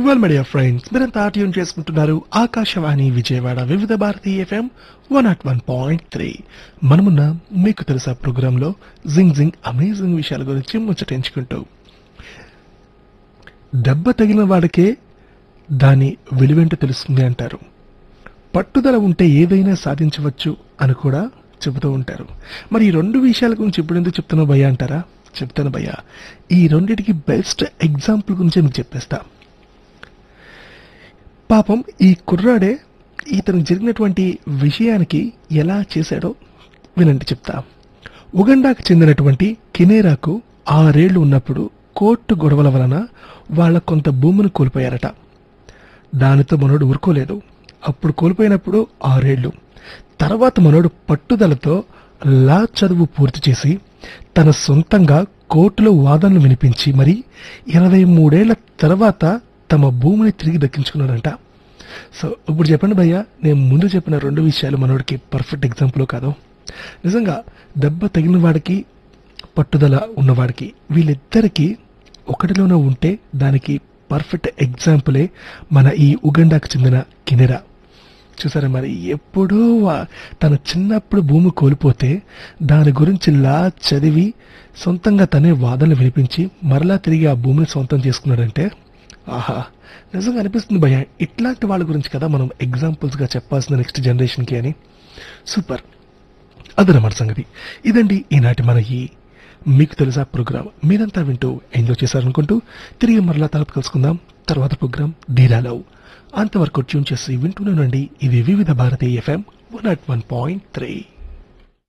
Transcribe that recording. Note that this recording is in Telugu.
వెల్ మీడియా ఫ్రెండ్స్ మీరంతా ట్యూన్ చేసుకుంటున్నారు Akashvani Vijayawada Vividh Bharati FM one nought one point three మనమున్న మీకు తెలుసా ప్రోగ్రామ్ లో జింగ్ జింగ్ అమేజింగ్ విషయాల గురించి ముచ్చటించుకుంటూ దెబ్బ తగిలిన వాడికే దాని విలువేంటో తెలుస్తుంది అంటారు పట్టుదల ఉంటే ఏదైనా సాధించవచ్చు అని కూడా చెబుతూ ఉంటారు మరి ఈ రెండు విషయాల గురించి ఇప్పుడు ఎందుకు చెప్తున్నావు భయ్యా అంటారా చెప్తాను భయ్యా ఈ రెండిటికి బెస్ట్ ఎగ్జాంపుల్ గురించి మీకు చెప్పేస్తా పాపం ఈ కుర్రాడే ఇతనికి జరిగినటువంటి విషయానికి ఎలా చేశాడో వినండి చెప్తా ఉగండాకు చెందినటువంటి కినేరాకు ఆరేళ్లు ఉన్నప్పుడు కోర్టు గొడవల వలన వాళ్ళ కొంత భూమిని కోల్పోయారట దానితో మనోడు ఊరుకోలేదు అప్పుడు కోల్పోయినప్పుడు ఆరేళ్లు తర్వాత మనోడు పట్టుదలతో లా చదువు పూర్తి చేసి తన సొంతంగా కోర్టులో వాదనలు వినిపించి మరి ఇరవై మూడేళ్ల తర్వాత తమ భూమిని తిరిగి దక్కించుకున్నాడంట సో ఇప్పుడు చెప్పండి భయ్య నేను ముందు చెప్పిన రెండు విషయాలు మనోడికి పర్ఫెక్ట్ ఎగ్జాంపుల్ కాదు నిజంగా దెబ్బ తగిలిన వాడికి పట్టుదల ఉన్నవాడికి వీళ్ళిద్దరికీ ఒకటిలోనే ఉంటే దానికి పర్ఫెక్ట్ ఎగ్జాంపులే మన ఈ ఉగండాకు చెందిన కినెరా చూసారా మరి ఎప్పుడూ వా- తన చిన్నప్పుడు భూమి కోల్పోతే దాని గురించి లా చదివి సొంతంగా తనే వాదనలు వినిపించి మరలా తిరిగి ఆ భూమిని సొంతం చేసుకున్నాడంటే ఆహా నిజంగా అనిపిస్తుంది భయ ఇట్లాంటి వాళ్ళ గురించి కదా మనం ఎగ్జాంపుల్స్గా చెప్పాల్సిన నెక్స్ట్ జనరేషన్కి అని సూపర్ అదనమాట సంగతి ఇదండి ఈనాటి మన ఈ మీకు తెలుసా ప్రోగ్రామ్ మీరంతా వింటూ ఎంజాయ్ చేశారనుకుంటూ తిరిగి మరలా తలపు కలుసుకుందాం తర్వాత ప్రోగ్రామ్ ధీరాలో అంతవరకు ట్యూన్ చేసి వింటూనే ఉండండి ఇది Vividh Bharati FM one at one point three